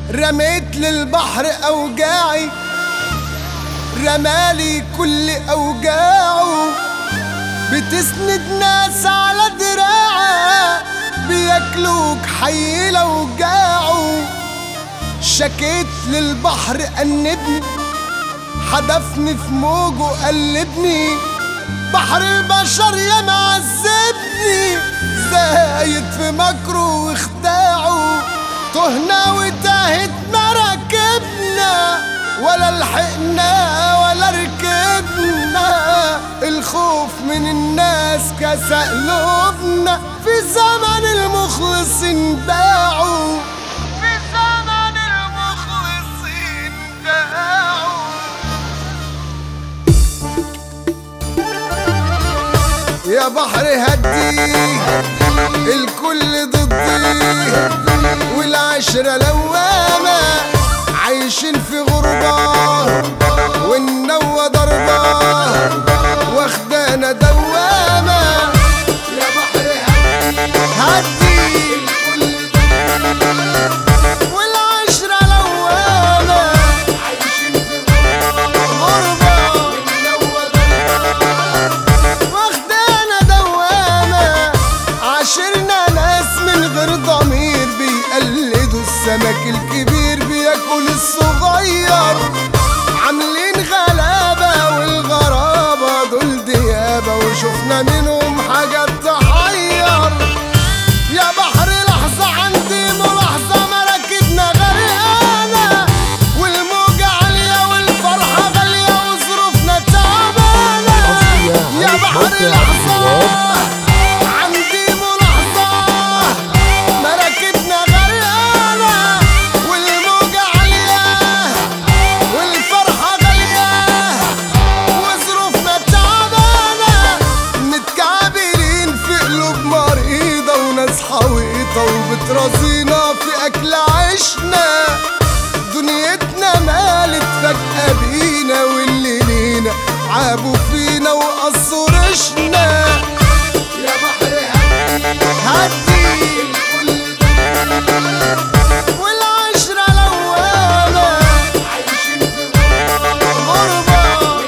رميت للبحر أوجاعي رمالي كل أوجاعه بتسند ناس على دراعه بياكلوك حي لو جاعوا شكيت للبحر أنبني حدفني في موجه قلبني بحر البشر يا معذبني زايد في مكره واخداعه تهنا وتاهت مراكبنا ولا لحقنا ولا ركبنا الخوف من الناس كسى قلوبنا في زمن المخلصين باعوا في زمن المخلصين باعوا يا بحر هدي الكل ضدي والعشرة لوامة عايشين في غربة والنوى ضربة واخدانا دوامة يا بحر هدي الكل ضدي والعشرة لوامة عايشين في غربة والنوى ضربة واخدانا دوامة عاشرنا ناس من غير ضمير بيقلدوا السمك الكبير بياكل الصغير عاملين غلابة والغرابة دول ديابة وشفنا منهم حاجات تحير يا بحر لحظة عندي ملاحظة مراكبنا غرقانة والموجة عالية والفرحة غالية وظروفنا تعبانة يا بحر لحظة عندي ملاحظة مراكبنا غرقانة والموجة عالية والفرحة غالية وظروفنا تعبانة متكعبلين في قلوب مريضة وناس حويطة وبترازينا في أكل عيشنا دنيتنا مالت فجأة بينا واللي لينا عابوا فينا وقصوا رشنا يا بحر هدي والعشرة لوامة عايشين في غربة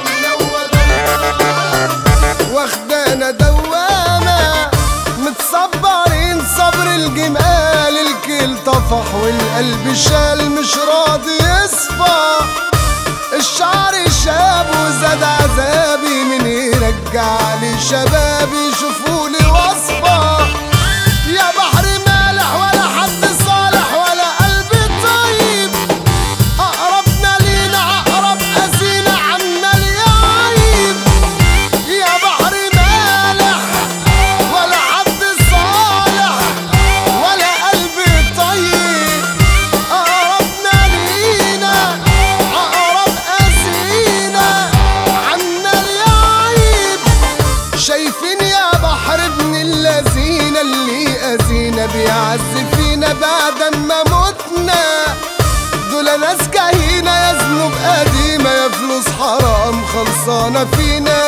واخدانا دوامة متصبرين صبر الجمال الكل طفح والقلب شال مش راضي يصفى الشعر شاب وزاد عذابي من يرجع لي شبابي شوفولي وصفة يا بحر مالح ولا حد صالح ولا قلب طيب أقربنا لينا أقرب أسينا عمال يعيب يا بحر مالح ولا حد صالح ولا قلب طيب أقربنا لينا أقرب أسينا عمال يعيب شايفين يا بحر ابن اللذين اللي أذينا بيعز فينا بعد ما متنا دول ناس كهينة يا ذنوب قديمة يا فلوس حرام خلصانة فينا